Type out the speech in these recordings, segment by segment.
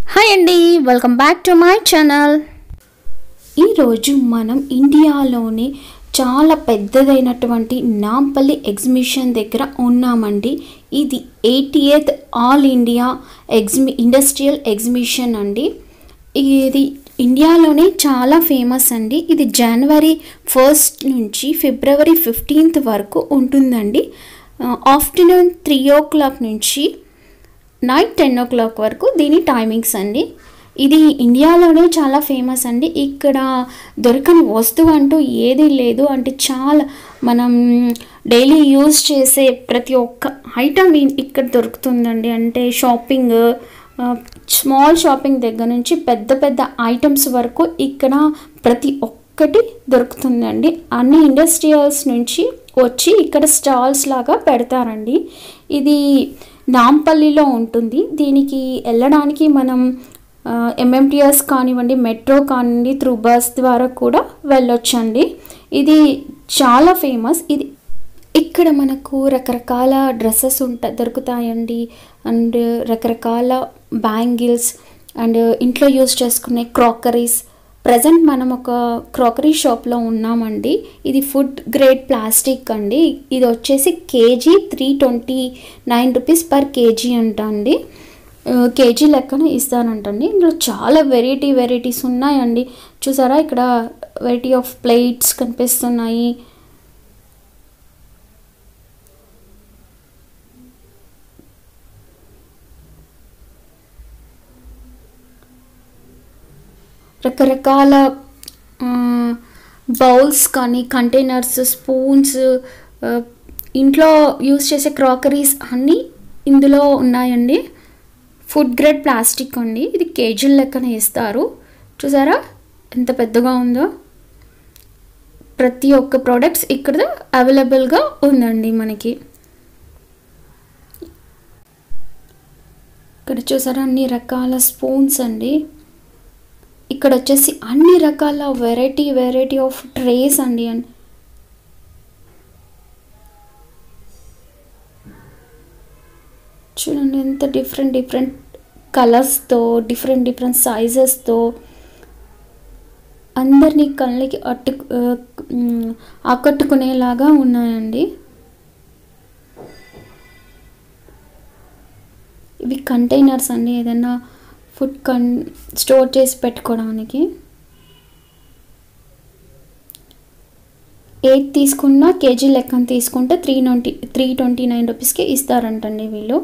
hi అండి welcome back to my channel ఈరోజు మనం ఇండియాలోనే చాలా పెద్దదైనటువంటి నాంపల్లి ఎగ్జిబిషన్ దగ్గర ఉన్నామండి ఇది ఎయిటీఎత్ ఆల్ ఇండియా ఎగ్జిబి ఇండస్ట్రియల్ ఎగ్జిబిషన్ అండి ఇది ఇండియాలోనే చాలా ఫేమస్ అండి ఇది జనవరి ఫస్ట్ నుంచి ఫిబ్రవరి ఫిఫ్టీన్త్ వరకు ఉంటుందండి ఆఫ్టర్నూన్ త్రీ ఓ క్లాక్ నుంచి నైట్ టెన్ ఓ క్లాక్ వరకు దీని టైమింగ్స్ అండి ఇది ఇండియాలోనే చాలా ఫేమస్ అండి ఇక్కడ దొరకని వస్తువు అంటూ ఏదీ లేదు అంటే చాలా మనం డైలీ యూజ్ చేసే ప్రతి ఒక్క ఐటమ్ ఇక్కడ దొరుకుతుందండి అంటే షాపింగ్ స్మాల్ షాపింగ్ దగ్గర నుంచి పెద్ద పెద్ద ఐటమ్స్ వరకు ఇక్కడ ప్రతి ఒక్కటి దొరుకుతుందండి అన్ని ఇండస్ట్రియల్స్ నుంచి వచ్చి ఇక్కడ స్టాల్స్ లాగా పెడతారండి ఇది నాంపల్లిలో ఉంటుంది దీనికి వెళ్ళడానికి మనం ఎంఎంటిఎస్ కానివ్వండి మెట్రో కానివ్వండి త్రూ బస్ ద్వారా కూడా వెళ్ళొచ్చండి ఇది చాలా ఫేమస్ ఇది ఇక్కడ మనకు రకరకాల డ్రెస్సెస్ ఉంటా దొరుకుతాయండి అండ్ రకరకాల బ్యాంగిల్స్ అండ్ ఇంట్లో యూజ్ చేసుకునే క్రాకరీస్ ప్రజెంట్ మనం ఒక క్రాకరీ షాప్లో ఉన్నామండి ఇది ఫుడ్ గ్రేడ్ ప్లాస్టిక్ అండి ఇది వచ్చేసి KG three twenty nine rupees per KG అంట అండి కేజీ లెక్కన ఇస్తానంటండి ఇందులో చాలా వెరైటీ వెరైటీస్ ఉన్నాయండి చూసారా ఇక్కడ వెరైటీ ఆఫ్ ప్లేట్స్ కనిపిస్తున్నాయి రకరకాల బౌల్స్ కానీ కంటైనర్స్ స్పూన్స్ ఇంట్లో యూస్ చేసే క్రాకరీస్ అన్నీ ఇందులో ఉన్నాయండి ఫుడ్ గ్రేడ్ ప్లాస్టిక్ అండి ఇది కేజీల లెక్కన ఇస్తారు చూసారా ఎంత పెద్దగా ఉందో ప్రతి ఒక్క ప్రోడక్ట్స్ ఇక్కడ అవైలబుల్గా ఉందండి మనకి ఇక్కడ చూసారా అన్ని రకాల స్పూన్స్ అండి ఇక్కడ వచ్చేసి అన్ని రకాల వెరైటీ వెరైటీ ఆఫ్ ట్రేస్ అండి అండ్ చూడండి ఎంత డిఫరెంట్ డిఫరెంట్ కలర్స్తో డిఫరెంట్ డిఫరెంట్ సైజెస్తో అందరినీ కళ్ళకి అట్టు ఆకట్టుకునేలాగా ఉన్నాయండి ఇవి కంటైనర్స్ అండి ఏదైనా ఫుడ్ కన్ స్టోర్ చేసి పెట్టుకోవడానికి ఎయిట్ తీసుకున్న కేజీ లెక్కన తీసుకుంటే three twenty three twenty nine రూపీస్కి ఇస్తారంటండి వీళ్ళు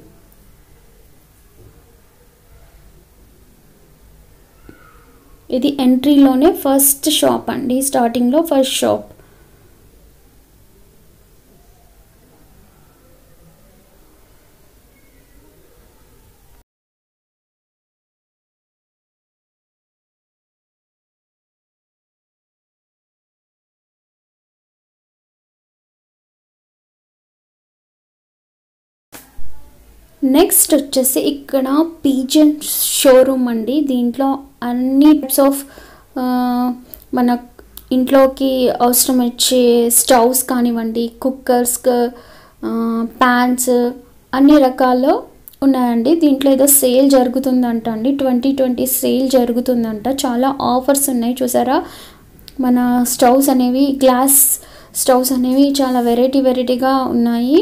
ఇది ఎంట్రీలోనే ఫస్ట్ షాప్ అండి స్టార్టింగ్లో ఫస్ట్ షాప్ నెక్స్ట్ వచ్చేసి ఇక్కడ పీజన్ షోరూమ్ అండి దీంట్లో అన్ని టైప్స్ ఆఫ్ మన ఇంట్లోకి అవసరం వచ్చే స్టవ్స్ కానివ్వండి కుక్కర్స్ ప్యాన్స్ అన్ని రకాలు ఉన్నాయండి దీంట్లో ఏదో సేల్ జరుగుతుందంట అండి ట్వంటీ ట్వంటీ సేల్ జరుగుతుందంట చాలా ఆఫర్స్ ఉన్నాయి చూసారా మన స్టవ్స్ అనేవి గ్లాస్ స్టవ్స్ అనేవి చాలా వెరైటీ వెరైటీగా ఉన్నాయి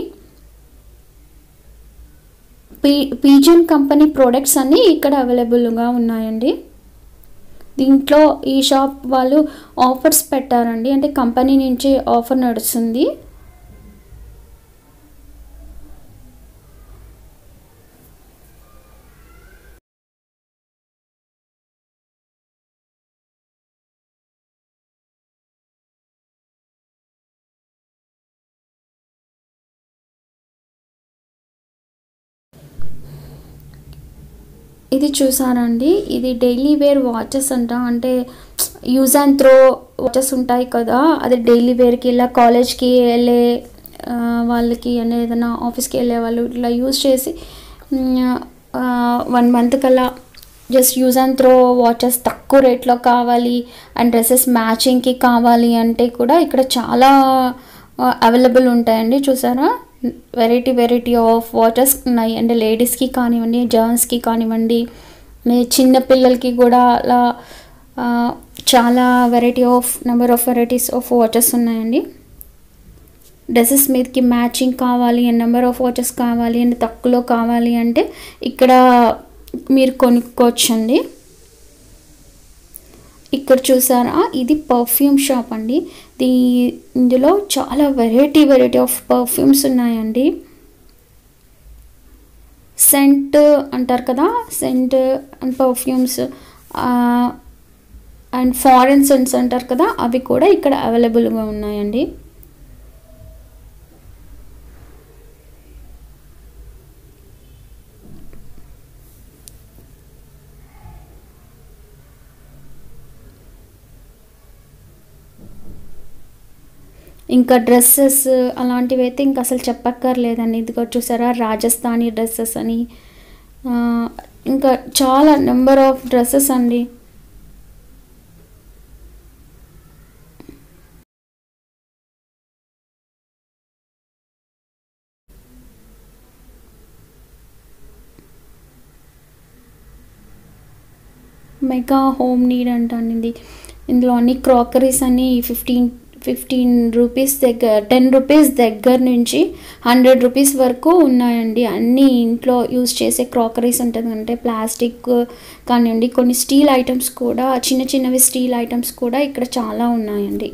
పీ పీజన్ కంపెనీ ప్రోడక్ట్స్ అన్నీ ఇక్కడ అవైలబుల్గా ఉన్నాయండి దీంట్లో ఈ షాప్ వాళ్ళు ఆఫర్స్ పెట్టారండి అంటే కంపెనీ నుంచి ఆఫర్ నడుస్తుంది ఇది చూసారండి ఇది డైలీ వేర్ వాచెస్ అంట అంటే యూజ్ అండ్ త్రో వాచెస్ ఉంటాయి కదా అది డైలీ వేర్కి ఇలా కాలేజ్కి వెళ్ళే వాళ్ళకి అంటే ఏదైనా ఆఫీస్కి వెళ్ళే వాళ్ళు ఇట్లా యూజ్ చేసి వన్ మంత్ కల్లా just use and throw watches తక్కువ రేట్లో కావాలి అండ్ డ్రెస్సెస్ మ్యాచింగ్కి కావాలి అంటే కూడా ఇక్కడ చాలా అవైలబుల్ ఉంటాయండి చూసారా వెరైటీ వెరైటీ ఆఫ్ వాచెస్ ఉన్నాయి అంటే లేడీస్కి కానివ్వండి జెంట్స్కి కానివ్వండి మీ చిన్న పిల్లలకి కూడా అలా ఆ, చాలా variety of number of varieties of watches ఉన్నాయండి డ్రెస్సెస్ మీదకి మ్యాచింగ్ కావాలి అండ్ నెంబర్ ఆఫ్ వాచెస్ కావాలి అండ్ తక్కువలో కావాలి అంటే ఇక్కడ మీరు కొనుక్కోవచ్చండి ఇక్కడ చూసారా ఇది పర్ఫ్యూమ్ షాప్ అండి దీ ఇందులో చాలా వెరైటీ వెరైటీ ఆఫ్ పర్ఫ్యూమ్స్ ఉన్నాయండి సెంట్ అంటారు కదా scent and perfumes and foreign scents అంటారు కదా అవి కూడా ఇక్కడ అవైలబుల్గా ఉన్నాయండి ఇంకా డ్రెస్సెస్ అలాంటివి అయితే ఇంకా అసలు చెప్పక్కర్లేదండి ఇదిగో చూసారా రాజస్థానీ డ్రెస్సెస్ అని ఆ, ఇంకా చాలా నెంబర్ ఆఫ్ డ్రెస్సెస్ అండి మెగా హోమ్ నీడ్ అంటాను ఇది ఇందులో అన్ని క్రాకరీస్ అన్ని ఫిఫ్టీన్ ఫిఫ్టీన్ రూపీస్ దగ్గర టెన్ రూపీస్ దగ్గర నుంచి హండ్రెడ్ రూపీస్ వరకు ఉన్నాయండి అన్ని ఇంట్లో యూజ్ చేసే క్రాకరీస్ ఉంటుంది అంటే ప్లాస్టిక్ కానివ్వండి కొన్ని స్టీల్ ఐటమ్స్ కూడా చిన్న చిన్నవి స్టీల్ ఐటమ్స్ కూడా ఇక్కడ చాలా ఉన్నాయండి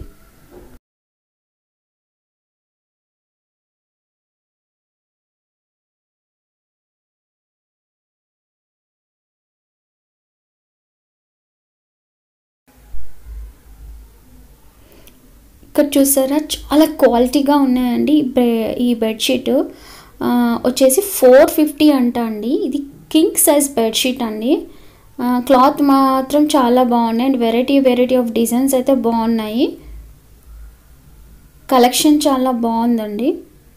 ఇక్కడ చూసారా చాలా క్వాలిటీగా ఉన్నాయండి ఈ బె- ఈ బెడ్షీట్ ఆ, వచ్చేసి ఫోర్ ఫిఫ్టీ అంట అండి ఇది కింగ్ సైజ్ బెడ్షీట్ అండి ఆ, క్లాత్ మాత్రం చాలా బాగున్నాయి and variety variety of designs అయితే బాగున్నాయి కలెక్షన్ చాలా బాగుందండి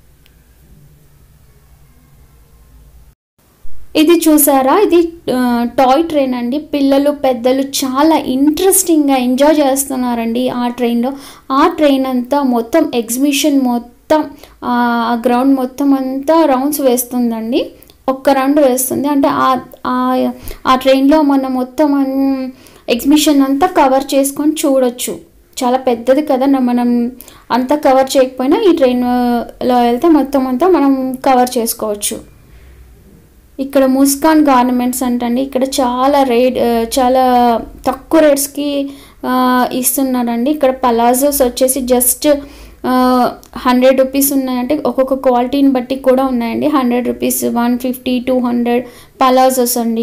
ఇది చూసారా ఇది ఆ, టాయ్ ట్రైన్ అండి పిల్లలు పెద్దలు చాలా ఇంట్రెస్టింగ్గా ఎంజాయ్ చేస్తున్నారండి ఆ ట్రైన్లో ఆ ట్రైన్ అంతా మొత్తం ఎగ్జిబిషన్ మొత్తం ఆ గ్రౌండ్ మొత్తం అంతా రౌండ్స్ వేస్తుందండి ఒక్క రౌండ్ వేస్తుంది అంటే ఆ ఆ- ఆ ట్రైన్లో మనం మొత్తం ఎగ్జిబిషన్ అంతా కవర్ చేసుకొని చూడొచ్చు చాలా పెద్దది కదా నా- మనం అంతా కవర్ చేయకపోయినా ఈ ట్రైన్లో వెళ్తే మొత్తం అంతా మనం కవర్ చేసుకోవచ్చు ఇక్కడ ముస్కాన్ గార్మెంట్స్ అంటండి ఇక్కడ చాలా రేట్ ఆ, చాలా తక్కువ రేట్స్కి ఆ, ఇస్తున్నాడండి ఇక్కడ పలాజోస్ వచ్చేసి జస్ట్ హండ్రెడ్ రూపీస్ ఉన్నాయంటే ఒక్కొక్క క్వాలిటీని బట్టి కూడా ఉన్నాయండి hundred rupees one fifty two hundred palazzos అండి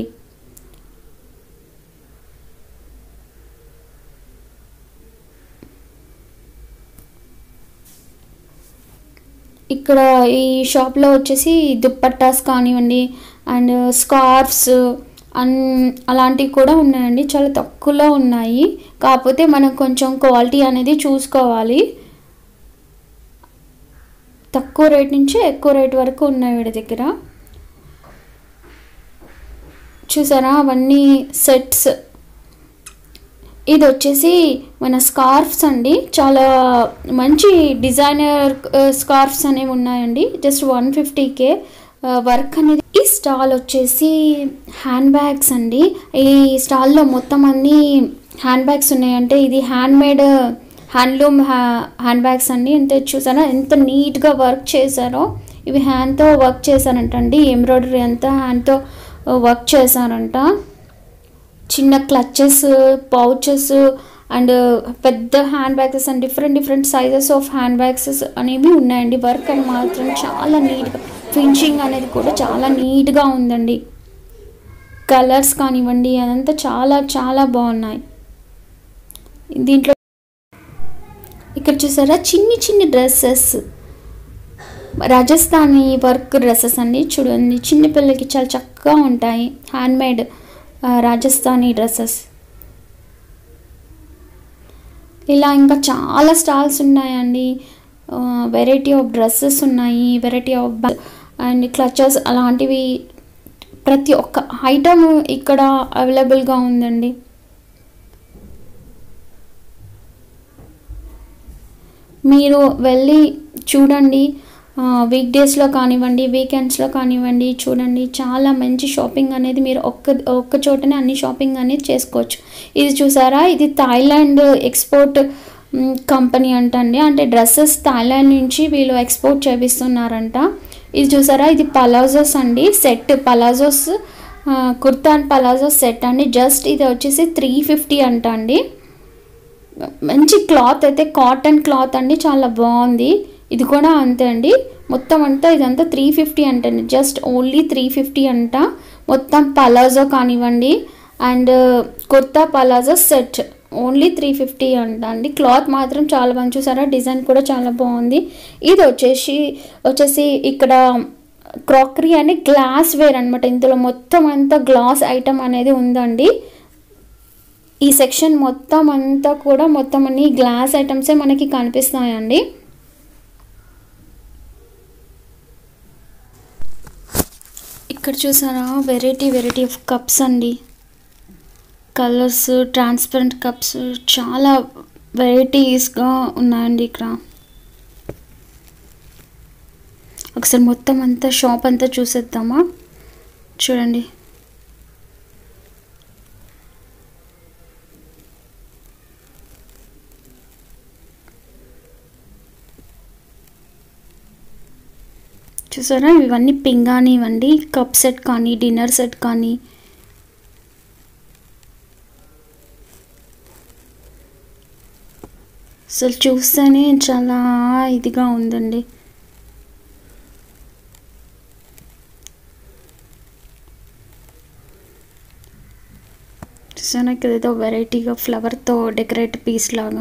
ఇక్కడ ఈ షాప్లో వచ్చేసి దుప్పట్టాస్ కానివ్వండి అండ్ స్కార్ఫ్స్ అన్ అలాంటివి కూడా ఉన్నాయండి చాలా తక్కువలో ఉన్నాయి కాకపోతే మనం కొంచెం క్వాలిటీ అనేది చూసుకోవాలి తక్కువ రేట్ నుంచి ఎక్కువ రేట్ వరకు ఉన్నాయి వీడి దగ్గర చూసారా అవన్నీ సెట్స్ ఇది వచ్చేసి మన స్కార్ఫ్స్ అండి చాలా మంచి డిజైనర్ స్కార్ఫ్స్ అనేవి ఉన్నాయండి జస్ట్ వన్ ఫిఫ్టీకే వర్క్ అనేది ఈ స్టాల్ వచ్చేసి హ్యాండ్ బ్యాగ్స్ అండి ఈ స్టాల్లో మొత్తం అన్ని హ్యాండ్ బ్యాగ్స్ ఉన్నాయంటే ఇది handmade handloom handbags అండి ఎంత చూసారా ఎంత నీట్గా వర్క్ చేశారో ఇవి హ్యాండ్తో వర్క్ చేశారంటండి ఎంబ్రాయిడరీ అంతా హ్యాండ్తో వర్క్ చేశారంట చిన్న క్లచెస్ పౌచెస్ అండ్ పెద్ద handbags and different different sizes of handbags అనేవి ఉన్నాయండి వర్క్ అని మాత్రం చాలా నీట్గా ఫినిషింగ్ అనేది కూడా చాలా నీట్గా ఉందండి కలర్స్ కానివ్వండి అదంతా చాలా చాలా బాగున్నాయి దీంట్లో ఇక్కడ చూసారా చిన్ని చిన్ని డ్రెస్సెస్ రాజస్థానీ వర్క్ డ్రెస్సెస్ అండి చూడండి చిన్న పిల్లలకి చాలా చక్కగా ఉంటాయి హ్యాండ్మేడ్ రాజస్థానీ డ్రెస్సెస్ ఇలా ఇంకా చాలా స్టాల్స్ ఉన్నాయండి వెరైటీ ఆఫ్ డ్రెస్సెస్ ఉన్నాయి వెరైటీ ఆఫ్ అండ్ క్లచెస్ అలాంటివి ప్రతి ఒక్క ఐటమ్ ఇక్కడ అవైలబుల్గా ఉందండి మీరు వెళ్ళి చూడండి వీక్ డేస్లో కానివ్వండి వీకెండ్స్లో కానివ్వండి చూడండి చాలా మంచి షాపింగ్ అనేది మీరు ఒక్క ఒక్క చోటనే అన్ని షాపింగ్ అనేది చేసుకోవచ్చు ఇది చూసారా ఇది థాయిలాండ్ ఎక్స్పోర్ట్ మ్, కంపెనీ అంటండి అంటే డ్రెస్సెస్ థాయిలాండ్ నుంచి వీళ్ళు ఎక్స్పోర్ట్ చేపిస్తున్నారంట ఇది చూసారా ఇది పలాజోస్ అండి సెట్ పలాజోస్ ఆ, కుర్తా అండ్ పలాజో సెట్ అండి జస్ట్ ఇది వచ్చేసి త్రీ ఫిఫ్టీ అంట అండి మంచి క్లాత్ అయితే కాటన్ క్లాత్ అండి చాలా బాగుంది ఇది కూడా అంతే అండి మొత్తం అంతా ఇదంతా త్రీ ఫిఫ్టీ అంటండి జస్ట్ ఓన్లీ త్రీ ఫిఫ్టీ అంట మొత్తం పలాజో కానివ్వండి and kurta palazzo set only three fifty అంట అండి క్లాత్ మాత్రం చాలా బాగా చూసారా డిజైన్ కూడా చాలా బాగుంది ఇది వచ్చేసి వచ్చేసి ఇక్కడ క్రాకరీ అని గ్లాస్ వేర్ అనమాట ఇందులో మొత్తం అంతా గ్లాస్ ఐటమ్ అనేది ఉందండి ఈ సెక్షన్ మొత్తం అంతా కూడా మొత్తం అన్ని గ్లాస్ ఐటమ్సే మనకి కనిపిస్తాయండి ఇక్కడ చూసారా వెరైటీ వెరైటీ ఆఫ్ కప్స్ అండి కలర్స్ ట్రాన్స్పరెంట్ కప్స్ చాలా వెరైటీస్గా ఉన్నాయండి ఇక్కడ ఒకసారి మొత్తం అంతా షాప్ అంతా చూసేద్దామా చూడండి చూసారా ఇవన్నీ పింగాణి ఇవ్వండి కప్ సెట్ కానీ డిన్నర్ సెట్ కానీ అసలు చూస్తేనే చాలా ఇదిగా ఉందండి చూసాను ఇక్కడ ఏదో వెరైటీగా ఫ్లవర్తో డెకరేట్ పీస్ లాగా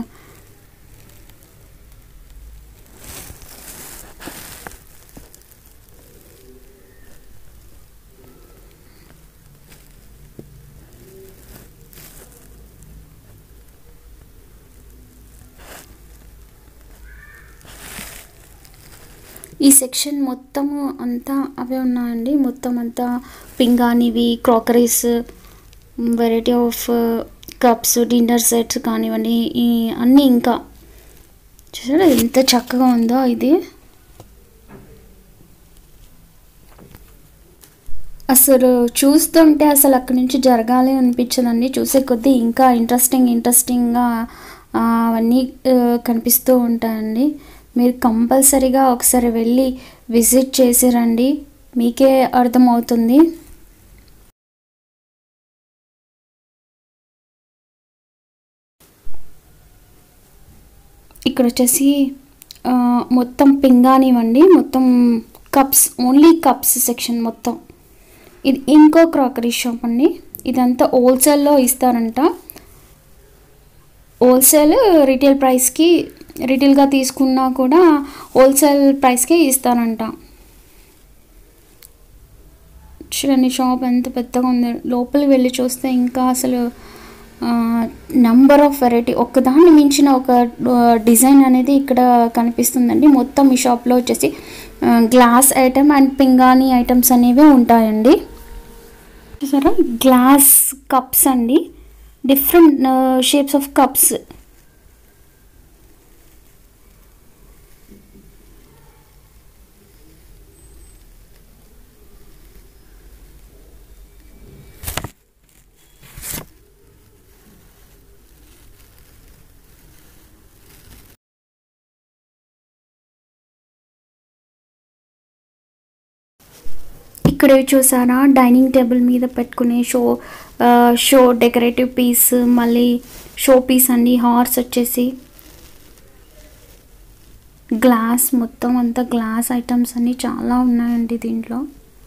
ఈ సెక్షన్ మొత్తము అంతా అవే ఉన్నాయండి మొత్తం అంతా పింగానివి crockeries variety of cups dinner sets కానివ్వండి ఈ అన్నీ ఇంకా చూసారా ఎంత చక్కగా ఉందో ఇది అసలు చూస్తుంటే అసలు అక్కడి నుంచి జరగాలి అనిపించదండి చూసే కొద్దీ ఇంకా ఇంట్రెస్టింగ్ ఇంట్రెస్టింగ్గా ఆ, అవన్నీ ఆ, కనిపిస్తూ ఉంటాయండి మీరు కంపల్సరీగా ఒకసారి వెళ్ళి విజిట్ చేసి రండి మీకే అర్థమవుతుంది ఇక్కడ వచ్చేసి ఆ, మొత్తం పింగానివ్వండి మొత్తం కప్స్ ఓన్లీ కప్స్ సెక్షన్ మొత్తం ఇది ఇంకో క్రాకరీ షాప్ అండి ఇదంతా హోల్సేల్లో ఇస్తారంట హోల్సేల్ రీటైల్ ప్రైస్కి రీటైల్గా తీసుకున్నా కూడా హోల్సేల్ ప్రైస్కే ఇస్తారంట చూడండి షాప్ ఎంత పెద్దగా ఉంది లోపలికి వెళ్ళి చూస్తే ఇంకా అసలు నంబర్ ఆఫ్ వెరైటీ ఒకదాన్ని మించిన ఒక డిజైన్ అనేది ఇక్కడ కనిపిస్తుందండి మొత్తం ఈ షాప్లో వచ్చేసి గ్లాస్ ఐటమ్ అండ్ పింగాణి ఐటమ్స్ అనేవి ఉంటాయండి చూసారా గ్లాస్ కప్స్ అండి డిఫరెంట్ షేప్స్ ఆఫ్ కప్స్ ఇక్కడ చూసారా డైనింగ్ టేబుల్ మీద పెట్టుకునే షో ఆ, షో డెకరేటివ్ పీస్ మళ్ళీ షో పీస్ అండి హార్స్ వచ్చేసి గ్లాస్ మొత్తం అంతా గ్లాస్ ఐటమ్స్ అన్నీ చాలా ఉన్నాయండి దీంట్లో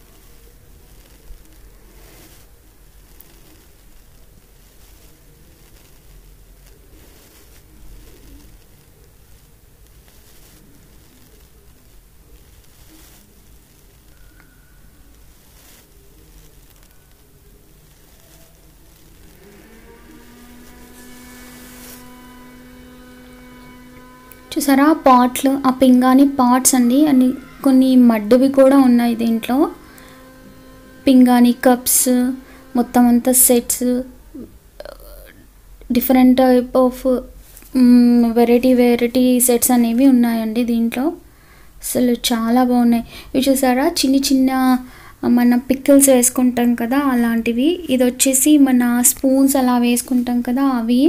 చూసారా ఆ పాట్లు ఆ పింగాణి పాట్స్ అండి అన్ని కొన్ని మడ్డువి కూడా ఉన్నాయి దీంట్లో పింగాణి కప్స్ మొత్తం అంతా sets different type of variety variety sets అనేవి ఉన్నాయండి దీంట్లో అసలు చాలా బాగున్నాయి ఇవి చూసారా చిన్న చిన్న మన పిక్కల్స్ వేసుకుంటాం కదా అలాంటివి ఇది వచ్చేసి మన స్పూన్స్ అలా వేసుకుంటాం కదా అవి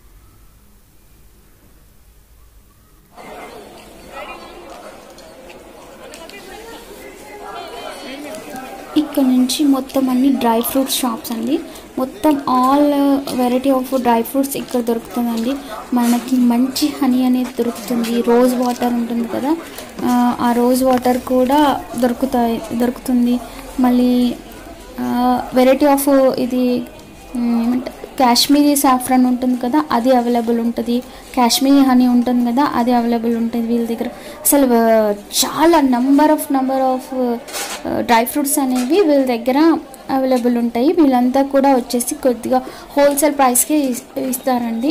ఇక్కడ నుంచి మొత్తం అన్ని డ్రై ఫ్రూట్స్ షాప్స్ అండి మొత్తం all variety of dry fruits ఇక్కడ దొరుకుతుందండి మనకి మంచి హనీ అనేది దొరుకుతుంది రోజ్ వాటర్ ఉంటుంది కదా ఆ, ఆ రోజ్ వాటర్ కూడా దొరుకుతాయి దొరుకుతుంది మళ్ళీ వెరైటీ ఆఫ్ ఇది ఉమ్, ఏమంటారు కాశ్మీరీ సాఫ్రన్ ఉంటుంది కదా అది అవైలబుల్ ఉంటుంది కాశ్మీరీ హనీ ఉంటుంది కదా అది అవైలబుల్ ఉంటుంది వీళ్ళ దగ్గర అసలు ఆ, చాలా number of number of dry fruits అనేవి వీళ్ళ దగ్గర అవైలబుల్ ఉంటాయి వీళ్ళంతా కూడా వచ్చేసి కొద్దిగా హోల్సేల్ ప్రైస్కే ఇస్- ఇస్తారండి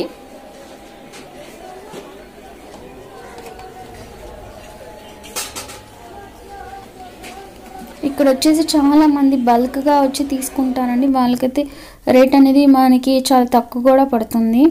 ఇక్కడ వచ్చేసి చాలా మంది బల్క్గా వచ్చి తీసుకుంటారండి వాళ్ళకైతే రేట్ అనేది మనకి చాలా తక్కువ కూడా పడుతుంది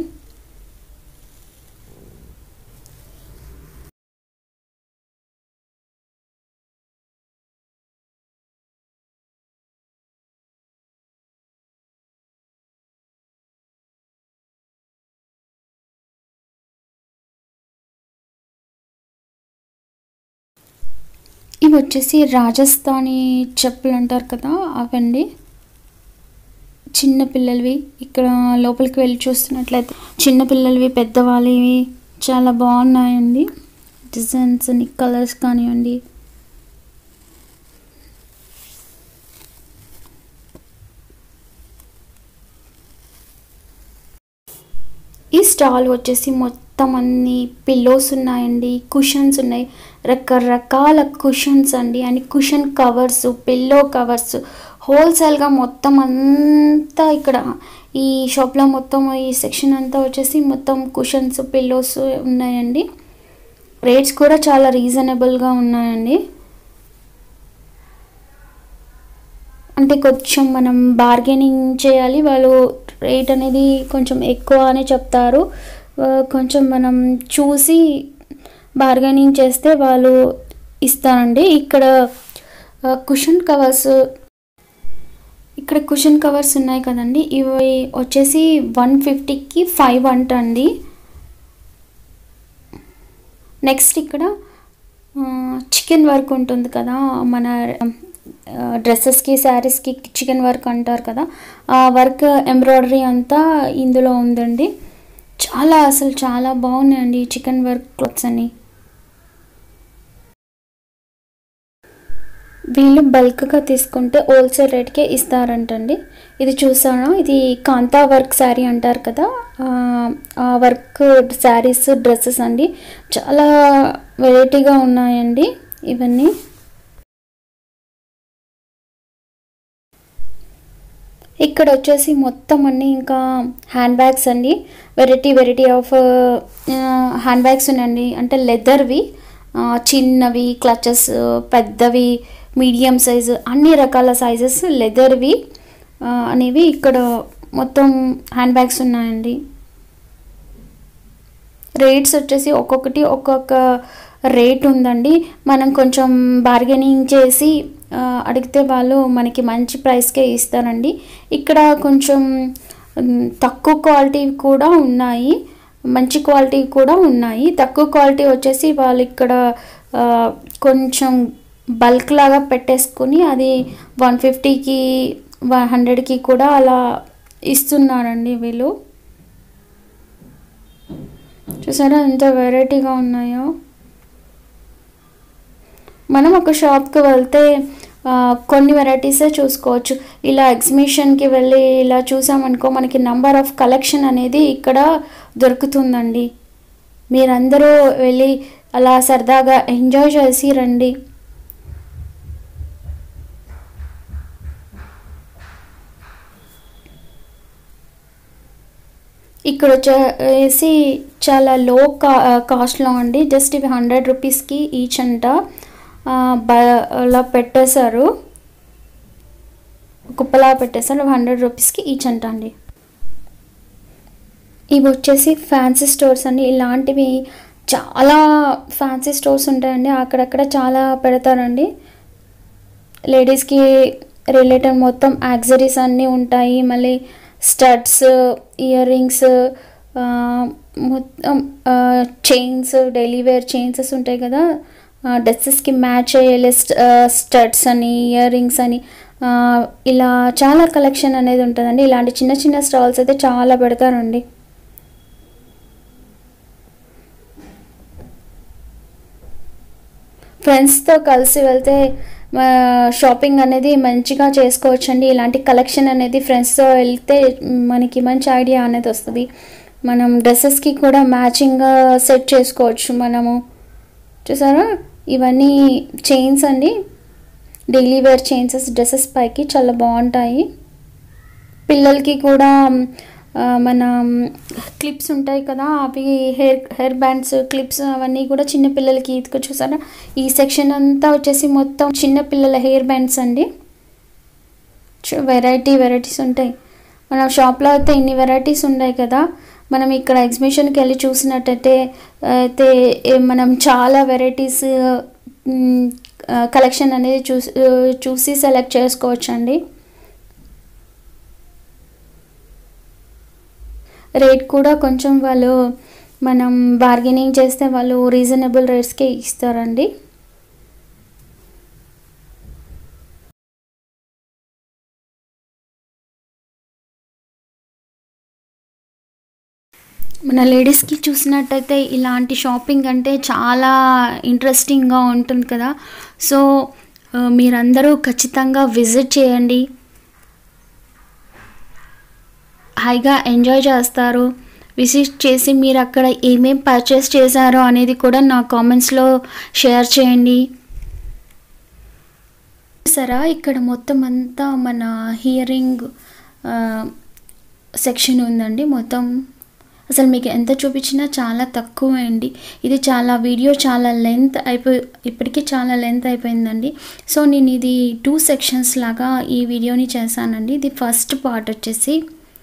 ఇవి వచ్చేసి రాజస్థానీ చెప్పులు అంటారు కదా అవండి చిన్న పిల్లలవి ఇక్కడ లోపలికి వెళ్ళి చూస్తున్నట్లయితే చిన్న పిల్లలవి పెద్దవాళ్ళవి చాలా బాగున్నాయండి డిజైన్స్ అని కలర్స్ కానివ్వండి ఈ స్టాల్ వచ్చేసి మొత్తం అన్ని పిల్లోస్ ఉన్నాయండి కుషన్స్ ఉన్నాయి రకరకాల కుషన్స్ అండి and cushion covers pillow covers హోల్సేల్గా మొత్తం అంతా ఇక్కడ ఈ షాప్లో మొత్తం ఈ సెక్షన్ అంతా వచ్చేసి మొత్తం కుషన్స్ పిల్లోస్ ఉన్నాయండి రేట్స్ కూడా చాలా రీజనబుల్గా ఉన్నాయండి అంటే కొంచెం మనం బార్గెనింగ్ చేయాలి వాళ్ళు రేట్ అనేది కొంచెం ఎక్కువ అని చెప్తారు ఆ, కొంచెం మనం చూసి బార్గెనింగ్ చేస్తే వాళ్ళు ఇస్తారండి ఇక్కడ కుషన్ కవర్స్ ఇక్కడ కుషన్ కవర్స్ ఉన్నాయి కదండి ఇవి వచ్చేసి వన్ ఫిఫ్టీకి ఫైవ్ అంటండి నెక్స్ట్ ఇక్కడ చికెన్ వర్క్ ఉంటుంది కదా మన డ్రెస్సెస్కి శారీస్కి చికెన్ వర్క్ అంటారు కదా ఆ వర్క్ ఎంబ్రాయిడరీ అంతా ఇందులో ఉందండి చాలా అసలు చాలా బాగున్నాయండి ఈ చికెన్ వర్క్ క్లాత్స్ అని వీళ్ళు బల్క్గా తీసుకుంటే హోల్సేల్ రేట్కే ఇస్తారంటండి ఇది చూసాను ఇది కాంతా వర్క్ శారీ అంటారు కదా ఆ, ఆ వర్క్ శారీస్ డ్రెస్సెస్ అండి చాలా వెరైటీగా ఉన్నాయండి ఇవన్నీ ఇక్కడ వచ్చేసి మొత్తం అన్ని ఇంకా హ్యాండ్ బ్యాగ్స్ అండి variety variety of handbags ఉన్నాయండి అంటే లెదర్వి చిన్నవి క్లచెస్ పెద్దవి మీడియం సైజు అన్ని రకాల సైజెస్ లెదర్వి అనేవి ఇక్కడ మొత్తం హ్యాండ్ బ్యాగ్స్ ఉన్నాయండి రేట్స్ వచ్చేసి ఒక్కొక్కటి ఒక్కొక్క రేట్ ఉందండి మనం కొంచెం బార్గెనింగ్ చేసి ఆ, అడిగితే వాళ్ళు మనకి మంచి ప్రైస్కే ఇస్తారండి ఇక్కడ కొంచెం ఉమ్, తక్కువ క్వాలిటీ కూడా ఉన్నాయి మంచి క్వాలిటీ కూడా ఉన్నాయి తక్కువ క్వాలిటీ వచ్చేసి వాళ్ళు ఇక్కడ ఆ, కొంచెం బల్క్ లాగా పెట్టేసుకుని అది వన్ ఫిఫ్టీకి వన్ హండ్రెడ్కి కూడా అలా ఇస్తున్నారండి వీళ్ళు చూసారా ఎంత వెరైటీగా ఉన్నాయో మనం ఒక షాప్కి వెళ్తే ఆ, కొన్ని వెరైటీసే చూసుకోవచ్చు ఇలా ఎగ్జిబిషన్కి వెళ్ళి ఇలా చూసామనుకో మనకి నంబర్ ఆఫ్ కలెక్షన్ అనేది ఇక్కడ దొరుకుతుందండి మీరందరూ వెళ్ళి అలా సరదాగా ఎంజాయ్ చేసి రండి ఇక్కడ వచ్చేసి చాలా లో కా కాస్ట్లో అండి జస్ట్ ఇవి హండ్రెడ్ రూపీస్కి ఈచ్ అంట ఆ, బ అలా పెట్టేశారు కుప్పలా పెట్టేశారు హండ్రెడ్ రూపీస్కి ఈచ్ అంట అండి ఇవి వచ్చేసి ఫ్యాన్సీ స్టోర్స్ అండి ఇలాంటివి చాలా ఫ్యాన్సీ స్టోర్స్ ఉంటాయండి అక్కడక్కడ చాలా పెడతారండి లేడీస్కి రిలేటెడ్ మొత్తం యాక్సరీస్ అన్నీ ఉంటాయి మళ్ళీ స్టడ్స్ ఇయర్ రింగ్స్ మొత్తం చైన్స్ డైలీ వేర్ చైన్సెస్ ఉంటాయి కదా డ్రెస్సెస్కి మ్యాచ్ అయ్యే స్టడ్స్ అని ఇయర్ రింగ్స్ అని ఆ, ఇలా చాలా కలెక్షన్ అనేది ఉంటుందండి ఇలాంటి చిన్న చిన్న స్టాల్స్ అయితే చాలా పెడతారండి ఫ్రెండ్స్తో కలిసి వెళ్తే ఆ, షాపింగ్ అనేది మంచిగా చేసుకోవచ్చండి ఇలాంటి కలెక్షన్ అనేది ఫ్రెండ్స్తో వెళ్తే మనకి మంచి ఐడియా అనేది వస్తుంది మనం డ్రెస్సెస్కి కూడా మ్యాచింగ్గా సెట్ చేసుకోవచ్చు మనము చూసారా ఇవన్నీ చైన్స్ అండి డైలీ వేర్ చైన్సెస్ డ్రెస్సెస్ పైకి చాలా బాగుంటాయి పిల్లలకి కూడా ఆ, మన క్లిప్స్ ఉంటాయి కదా అవి హెయిర్ హెయిర్ బ్యాండ్స్ క్లిప్స్ అవన్నీ కూడా చిన్న పిల్లలకి ఇదిగో చూసారా ఈ సెక్షన్ అంతా వచ్చేసి మొత్తం చిన్న పిల్లల హెయిర్ బ్యాండ్స్ అండి వెరైటీ వెరైటీస్ ఉంటాయి మన షాప్లో అయితే ఇన్ని వెరైటీస్ ఉన్నాయి కదా మనం ఇక్కడ ఎగ్జిబిషన్కి వెళ్ళి చూసినట్టయితే అయితే ఏ మనం చాలా వెరైటీస్ కలెక్షన్ అనేది చూసి చూసి సెలెక్ట్ చేసుకోవచ్చండి రేట్ కూడా కొంచెం వాళ్ళు మనం బార్గెనింగ్ చేస్తే వాళ్ళు రీజనబుల్ రేట్స్కే ఇస్తారండి మన లేడీస్కి చూసినట్టయితే ఇలాంటి షాపింగ్ అంటే చాలా ఇంట్రెస్టింగ్గా ఉంటుంది కదా సో ఆ, మీరందరూ ఖచ్చితంగా విజిట్ చేయండి హాయిగా ఎంజాయ్ చేస్తారు విజిట్ చేసి మీరు అక్కడ ఏమేం పర్చేస్ చేశారో అనేది కూడా నా కామెంట్స్లో షేర్ చేయండి సరా ఇక్కడ మొత్తం అంతా మన హియరింగ్ సెక్షన్ ఉందండి మొత్తం అసలు మీకు ఎంత చూపించినా చాలా తక్కువ అండి ఇది చాలా వీడియో చాలా లెంత్ అయిపోయి ఇప్పటికీ చాలా లెంత్ అయిపోయిందండి సో నేను ఇది టూ సెక్షన్స్ లాగా ఈ వీడియోని చేశానండి ఇది ఫస్ట్ పార్ట్ వచ్చేసి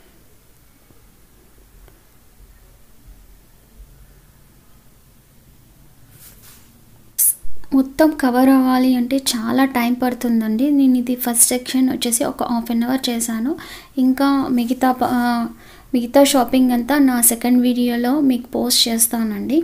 మొత్తం కవర్ అవ్వాలి అంటే చాలా టైం పడుతుందండి నేను ఇది ఫస్ట్ సెక్షన్ వచ్చేసి ఒక హాఫ్ అన్ అవర్ చేశాను ఇంకా మిగతా ప- ఆ, మిగతా షాపింగ్ అంతా నా సెకండ్ వీడియోలో మీకు పోస్ట్ చేస్తానండి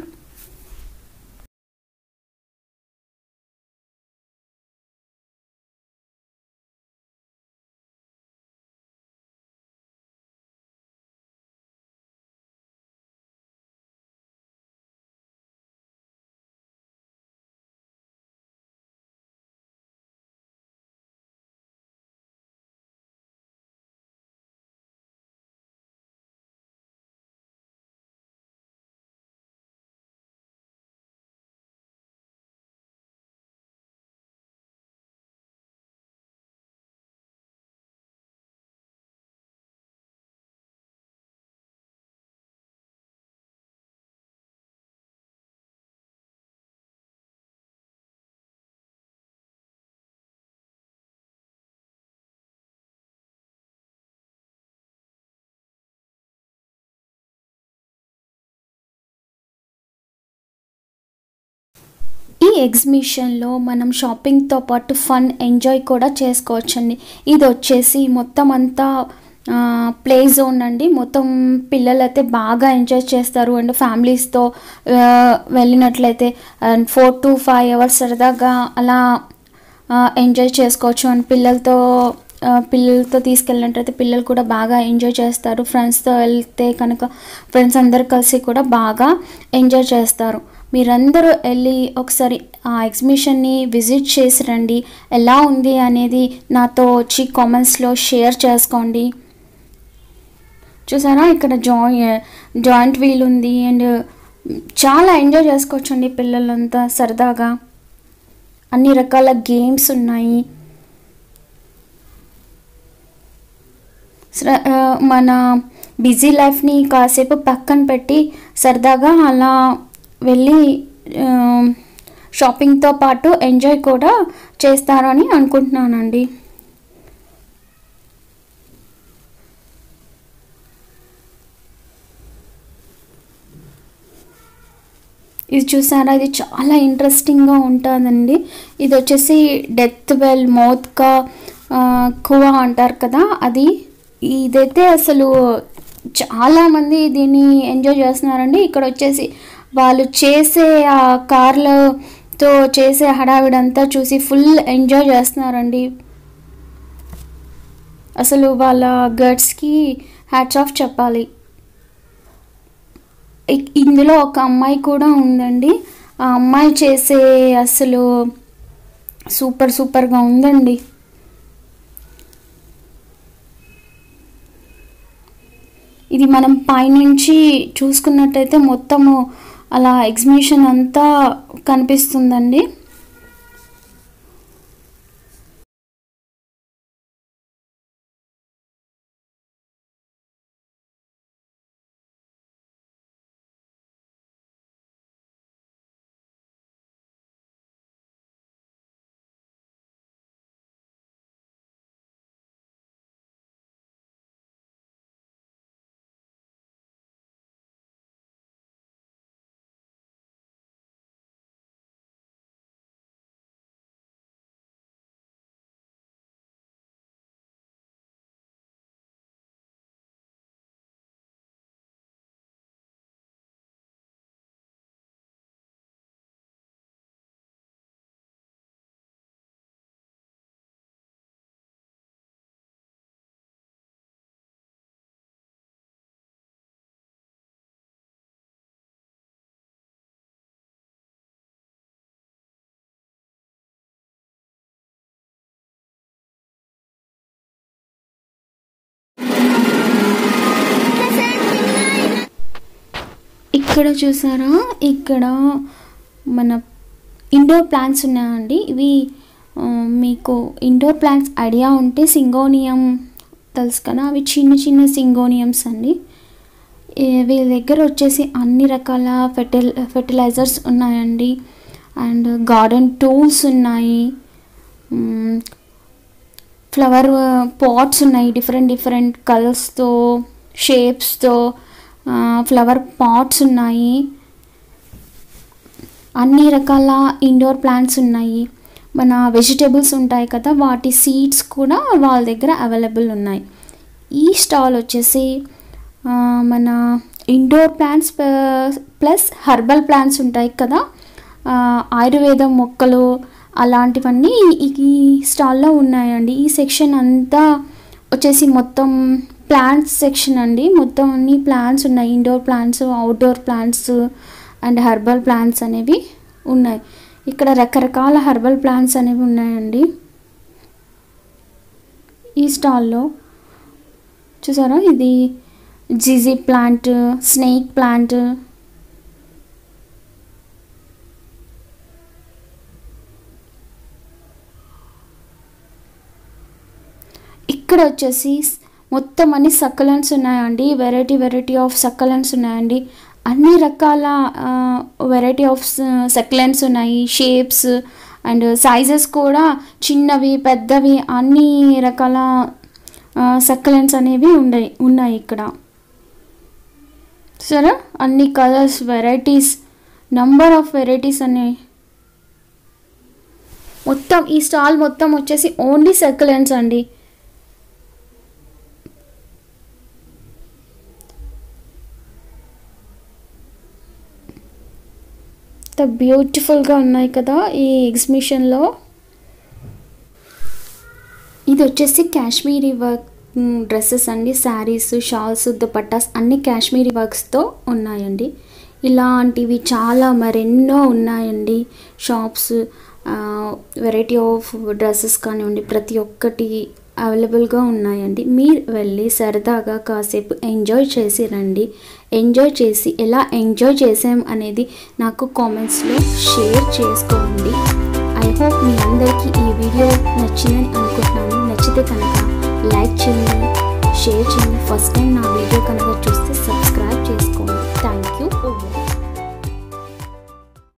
ఈ ఎగ్జిబిషన్లో మనం షాపింగ్తో పాటు ఫన్ ఎంజాయ్ కూడా చేసుకోవచ్చండి ఇది వచ్చేసి మొత్తం అంతా ప్లే జోన్ అండి మొత్తం పిల్లలు అయితే బాగా ఎంజాయ్ చేస్తారు అండ్ ఫ్యామిలీస్తో వెళ్ళినట్లయితే and four to five hours సరదాగా అలా ఎంజాయ్ చేసుకోవచ్చు అండ్ పిల్లలతో ఆ, పిల్లలతో తీసుకెళ్ళినట్టయితే పిల్లలు కూడా బాగా ఎంజాయ్ చేస్తారు ఫ్రెండ్స్తో వెళ్తే కనుక ఫ్రెండ్స్ అందరు కలిసి కూడా బాగా ఎంజాయ్ చేస్తారు మీరందరూ వెళ్ళి ఒకసారి ఆ ఎగ్జిబిషన్ని విజిట్ చేసి రండి ఎలా ఉంది అనేది నాతో వచ్చి కామెంట్స్లో షేర్ చేసుకోండి చూసారా ఇక్కడ జాయి జాయింట్ వీల్ ఉంది అండ్ చాలా ఎంజాయ్ చేసుకోవచ్చండి పిల్లలంతా సరదాగా అన్ని రకాల గేమ్స్ ఉన్నాయి సర- ఆ, మన బిజీ లైఫ్ని కాసేపు పక్కన పెట్టి సరదాగా అలా వెళ్ళి ఆ, షాపింగ్తో పాటు ఎంజాయ్ కూడా చేస్తారని అనుకుంటున్నానండి ఇది చూసారా ఇది చాలా ఇంట్రెస్టింగ్గా ఉంటుందండి ఇది వచ్చేసి డెత్ వెల్ మోత్కా కువా అంటారు కదా అది ఇదైతే అసలు చాలామంది దీన్ని ఎంజాయ్ చేస్తున్నారండి ఇక్కడ వచ్చేసి వాళ్ళు చేసే ఆ కార్లతో చేసే హడావిడంతా చూసి ఫుల్ ఎంజాయ్ చేస్తున్నారండి అసలు వాళ్ళ గర్డ్స్కి హ్యాట్స్ ఆఫ్ చెప్పాలి ఇ- ఇందులో ఒక అమ్మాయి కూడా ఉందండి ఆ అమ్మాయి చేసే అసలు సూపర్ సూపర్గా ఉందండి ఇది మనం పైనుంచి చూసుకున్నట్టయితే మొత్తము అలా ఎగ్జిబిషన్ అంతా కనిపిస్తుందండి ఇక్కడ చూసారా ఇక్కడ మన ఇండోర్ ప్లాంట్స్ ఉన్నాయండి ఇవి ఆ, మీకు ఇండోర్ ప్లాంట్స్ ఐడియా ఉంటే సింగోనియం తెలుసు కదా అవి చిన్న చిన్న సింగోనియమ్స్ అండి ఈ వీళ్ళ దగ్గర వచ్చేసి అన్ని రకాల ఫెర్టిల్ ఫెర్టిలైజర్స్ ఉన్నాయండి అండ్ గార్డెన్ టూల్స్ ఉన్నాయి మ్, ఫ్లవర్ పాట్స్ ఉన్నాయి డిఫరెంట్ డిఫరెంట్ కలర్స్తో షేప్స్తో ఫ్లవర్ పాట్స్ ఉన్నాయి అన్ని రకాల ఇండోర్ ప్లాంట్స్ ఉన్నాయి మన వెజిటేబుల్స్ ఉంటాయి కదా వాటి సీడ్స్ కూడా వాళ్ళ దగ్గర అవైలబుల్ ఉన్నాయి ఈ స్టాల్ వచ్చేసి ఆ, మన indoor plants plus herbal plants ఉంటాయి కదా ఆ, ఆయుర్వేదం మొక్కలు అలాంటివన్నీ ఈ- ఈ స్టాల్లో ఉన్నాయండి ఈ సెక్షన్ అంతా వచ్చేసి మొత్తం ప్లాంట్స్ సెక్షన్ అండి మొత్తం అన్ని ప్లాంట్స్ ఉన్నాయి indoor plants outdoor plants and herbal plants అనేవి ఉన్నాయి ఇక్కడ రకరకాల హర్బల్ ప్లాంట్స్ అనేవి ఉన్నాయండి ఈ స్టాల్లో చూసారా ఇది జిజీ ప్లాంట్ స్నేక్ ప్లాంట్ ఇక్కడ వచ్చేసి స్- మొత్తం అన్ని సక్కలెంట్స్ ఉన్నాయండి వెరైటీ వెరైటీ ఆఫ్ సక్కలెంట్స్ ఉన్నాయండి అన్ని రకాల వెరైటీ ఆఫ్ సక్కలెంట్స్ ఉన్నాయి షేప్స్ అండ్ సైజెస్ కూడా చిన్నవి పెద్దవి అన్ని రకాల సక్కలెంట్స్ అనేవి ఉన్నాయి ఉన్నాయి ఇక్కడ సరే అన్ని colours varieties number of varieties అనేవి మొత్తం ఈ స్టాల్ మొత్తం వచ్చేసి ఓన్లీ సర్కిలెంట్స్ అండి ఎంత బ్యూటిఫుల్గా ఉన్నాయి కదా ఈ ఎగ్జిబిషన్లో ఇది వచ్చేసి కాశ్మీరీ వర్క్ డ్రెస్సెస్ అండి శారీస్ షాల్స్ దుపట్టాస్ అన్ని కాశ్మీరీ వర్క్స్తో ఉన్నాయండి ఇలాంటివి చాలా మరెన్నో ఉన్నాయండి షాప్స్ వెరైటీ ఆఫ్ డ్రెస్సెస్ కానివ్వండి ప్రతి ఒక్కటి అవైలబుల్గా ఉన్నాయండి మీరు వెళ్ళి సరదాగా కాసేపు ఎంజాయ్ చేసి రండి ఎంజాయ్ చేసి ఎలా ఎంజాయ్ చేసాం అనేది నాకు కామెంట్స్లో షేర్ చేసుకోండి ఐ హోప్ మీ అందరికీ ఈ వీడియో నచ్చిందని అనుకుంటున్నాను నచ్చితే కనుక లైక్ చేయండి షేర్ చేయండి ఫస్ట్ టైం నా వీడియో కనుక చూస్తే సబ్స్క్రైబ్ చేసుకోండి థ్యాంక్ యూ